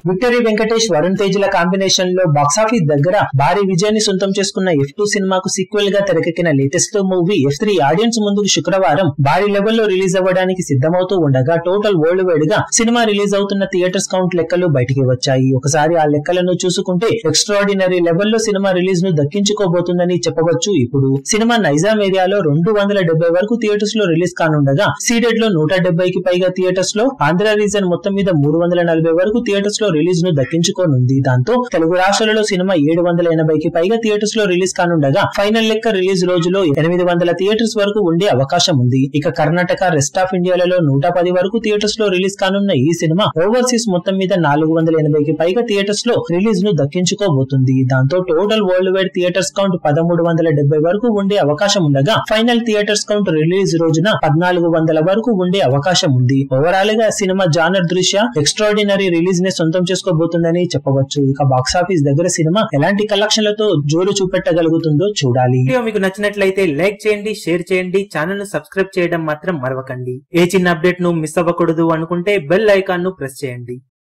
victory Venkatesh Varun తేజ్ల combination లో box office దగ్గర భారీ విజయాన్ని సొంతం చేసుకున్న ఎఫ్ టూ సినిమాకు సీక్వెల్ గా తెరకెక్కిన latest movie F three audiences ముందుకు శుక్రవారం భారీ లెవెల్లో రిలీజ్ అవ్వడానికి సిద్ధమవుతూ ఉండగా టోటల్ వరల్డ్ వైడ్ గా సినిమా రిలీజ్ అవుతున్న థియేటర్స్ కౌంట్ లెక్కలు బయటికి వచ్చాయి ఒకసారి ఆ లెక్కలను చూసుకుంటే ఎక్స్ట్రాడినరీ లెవెల్లో సినిమా రిలీజ్ ను దక్కించుకోబోతుందని చెప్పవచ్చు ఇప్పుడు సినిమా నైజాం ఏరియాలో రెండు వందల డెబ్బై వరకు థియేటర్స్ లో రిలీజ్ కానుండగా సీడెడ్ లో నూట డెబ్బైకి పైగా థియేటర్స్ లో ఆంధ్ర రీజన్ మొత్తం మీద మూడు వందల నలభై వరకు థియేటర్స్ లో రిలీజ్ ను దక్కించుకోనుంది దాంతో తెలుగు రాష్ట్రాలలో సినిమా ఏడు వందల ఎనభైకి పైగా థియేటర్స్ లో రిలీజ్ కానుండగా ఫైనల్ లెక్క రిలీజ్ రోజులో ఎనిమిది వందల థియేటర్స్ వరకు ఉండే అవకాశం ఉంది ఇక కర్ణాటక రెస్ట్ ఆఫ్ ఇండియాలలో నూట పది వరకు థియేటర్స్ లో రిలీజ్ కానున్న ఈ సినిమా ఓవర్సీస్ మొత్తం మీద నాలుగు వందల ఎనభైకి పైగా థియేటర్స్ లో రిలీజ్ ను దక్కించుకోబోతుంది దాంతో total world wide theatres count పదమూడు వందల డెబ్బై వరకు ఉండే అవకాశం ఉండగా ఫైనల్ థియేటర్స్ కౌంట్ రిలీజ్ రోజున పద్నాలుగు వందల వరకు ఉండే అవకాశం ఉంది ఓవరాల్ గా సినిమా జానర్ దృష్ట్యా ఎక్స్ట్రాడినరీ రిలీజ్ ని సొంతం చేసుకోబోతుందని చెప్పవచ్చు ఇక బాక్సాఫీస్ దగ్గర సినిమా ఎలాంటి కలెక్షన్లతో జోరు చూపెట్టగలుగుతుందో చూడాలి వీడియో మీకు నచ్చినట్లయితే లైక్ చేయండి షేర్ చేయండి ఛానల్ ను సబ్స్క్రైబ్ చేయడం మాత్రం మరవకండి ఏ చిన్న అప్డేట్ ను మిస్ అవ్వకూడదు అనుకుంటే బెల్ ఐకాన్ ను ప్రెస్ చేయండి